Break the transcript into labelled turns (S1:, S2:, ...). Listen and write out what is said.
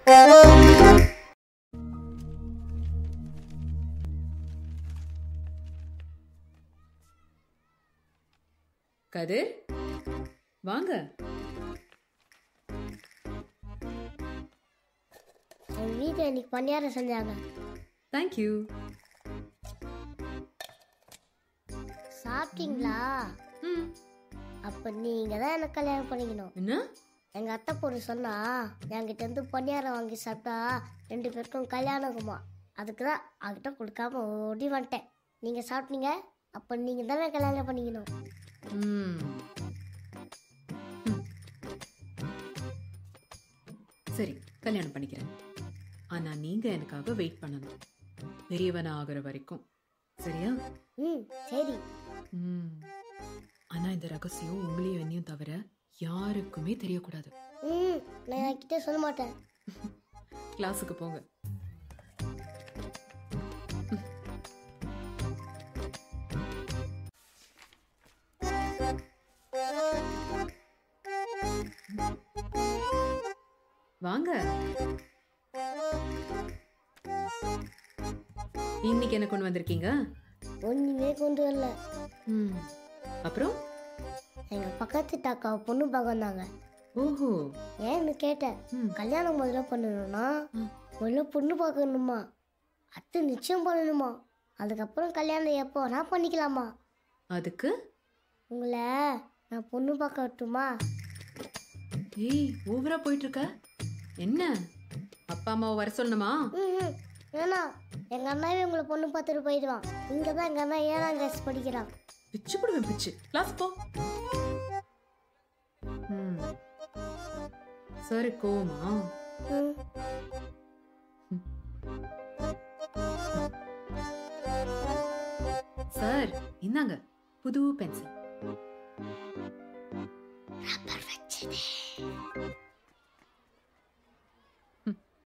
S1: கதிர் வாங்க
S2: எங்க வீட்டில் இன்னைக்கு பணியாரம் செஞ்சாங்க
S1: தேங்க்யூ
S2: சாப்பிட்டீங்களா
S1: ம்
S2: அப்ப நீங்க தான் எனக்கு கல்யாணம் பண்ணிக்கணும்
S1: என்ன
S2: எங்க அத்தை பொண்ணு சொன்னா என்கிட்ட இருந்து பணியாரம் வாங்கி சாப்பிட்டா ரெண்டு பேருக்கும் கல்யாணம் அதுக்கு தான் அவகிட்ட கொடுக்காம ஓடி வந்துட்டேன் நீங்க சாப்பிட்டீங்க அப்ப நீங்க தானே கல்யாணம் பண்ணிக்கணும்
S1: ம் ம். சரி கல்யாணம் பண்ணிக்கிறேன் ஆனா நீங்க எனக்காக வெயிட் பண்ணணும் பெரியவன ஆகுற வரைக்கும் சரியா
S2: ம் சரி
S1: ம் ஆனா இந்த ரகசியம் உங்களையும் என்னையும் தவிர யாருக்குமே தெரியக்கூடாது
S2: ம் நான் என்கிட்ட சொல்ல மாட்டேன்
S1: கிளாஸுக்கு போங்க வாங்க இன்னைக்கு என்ன கொண்டு வந்திருக்கீங்க
S2: ஒண்ணுமே கொண்டு வரல
S1: ம் அப்புறம்
S2: எங்க பக்கத்து அக்காவை பொண்ணு பார்க்க வந்தாங்க
S1: ஓஹோ
S2: ஏன்னு கேட்டேன்
S1: ம்
S2: கல்யாணம் முதல்ல பண்ணணும்னா
S1: ம்.
S2: முதல்ல பொண்ணு பார்க்கணுமா அத்தை நிச்சயம் பண்ணணுமா அதுக்கப்புறம் கல்யாணம் எப்போ வேணா பண்ணிக்கலாமா
S1: அதுக்கு
S2: உங்களை நான் பொண்ணு பார்க்க வரட்டுமா
S1: ஏய் ஓவரா போயிட்டு இருக்க என்ன அப்பா அம்மாவை வர சொல்லணுமா
S2: ம் ம். வேணாம் எங்கள் அண்ணாவே உங்களை பொண்ணு பார்த்துட்டு போயிடுவான் இங்கே தான் எங்கள் அண்ணா ஏழாம் கிளாஸ் படிக்கிறான்
S1: பிச்சு போடுவேன் பிச்சு கிளாஸ் போ ம் சரி கோமா
S2: ம்
S1: சார் இந்தாங்க புது பென்சில்
S2: ரப்பர்